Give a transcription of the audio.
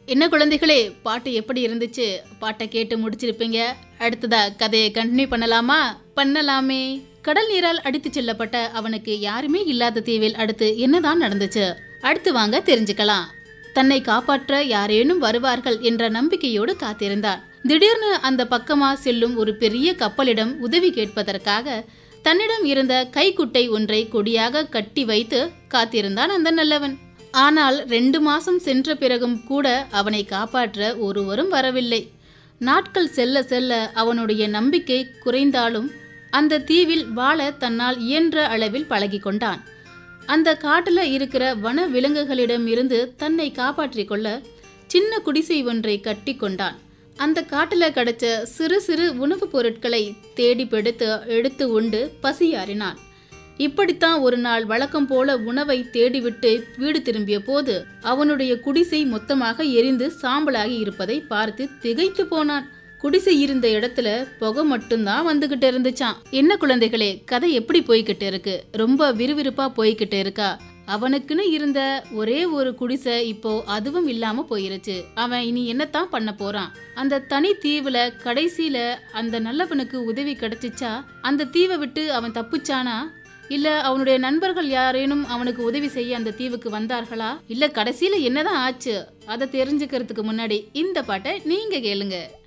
என்ன குழந்தைகளே பாட்டு எப்படி இருந்துச்சு பாட்டை கேட்டு முடிச்சிருப்பீங்க அடுத்ததா கதையை கண்டினியூ பண்ணலாமா பண்ணலாமே கடல் நீரால் அடித்துச் செல்லப்பட்ட அவனுக்கு யாருமே இல்லாத தீவில் அடுத்து என்னதான் நடந்துச்சு அடுத்து வாங்க தெரிஞ்சுக்கலாம் தன்னை காப்பாற்ற யாரேனும் வருவார்கள் என்ற நம்பிக்கையோடு காத்திருந்தான் திடீர்னு அந்த பக்கமா செல்லும் ஒரு பெரிய கப்பலிடம் உதவி கேட்பதற்காக தன்னிடம் இருந்த கைக்குட்டை ஒன்றை கொடியாக கட்டி வைத்து காத்திருந்தான் அந்த நல்லவன் ஆனால் ரெண்டு மாசம் சென்ற பிறகும் கூட அவனை காப்பாற்ற ஒருவரும் வரவில்லை நாட்கள் செல்ல செல்ல அவனுடைய நம்பிக்கை குறைந்தாலும் அந்த தீவில் வாழ தன்னால் இயன்ற அளவில் பழகி கொண்டான் அந்த காட்டுல இருக்கிற வன விலங்குகளிடம் இருந்து தன்னை காப்பாற்றிக் கொள்ள சின்ன குடிசை ஒன்றை கட்டி கொண்டான் அந்த காட்டுல கிடைச்ச சிறு சிறு உணவுப் பொருட்களை தேடி பிடித்து எடுத்து உண்டு பசியாறினான் இப்படித்தான் ஒரு நாள் வழக்கம் போல உணவை தேடிவிட்டு வீடு திரும்பிய போது அவனுடைய குடிசை மொத்தமாக எரிந்து சாம்பலாகி இருப்பதை பார்த்து திகைத்து போனான் குடிசை இருந்த இடத்துல புகை மட்டும்தான் வந்துகிட்டு இருந்துச்சான் என்ன குழந்தைகளே கதை எப்படி போய்கிட்டு இருக்கு ரொம்ப விறுவிறுப்பா போய்கிட்டு இருக்கா அவனுக்குன்னு இருந்த ஒரே ஒரு குடிசை இப்போ அதுவும் இல்லாம போயிருச்சு அவன் இனி என்னத்தான் பண்ண போறான் அந்த தனி தீவுல கடைசியில அந்த நல்லவனுக்கு உதவி கிடைச்சிச்சா அந்த தீவை விட்டு அவன் தப்பிச்சானா இல்ல அவனுடைய நண்பர்கள் யாரேனும் அவனுக்கு உதவி செய்ய அந்த தீவுக்கு வந்தார்களா இல்ல கடைசியில என்னதான் ஆச்சு அதை தெரிஞ்சுக்கிறதுக்கு முன்னாடி இந்த பாட்டை நீங்க கேளுங்க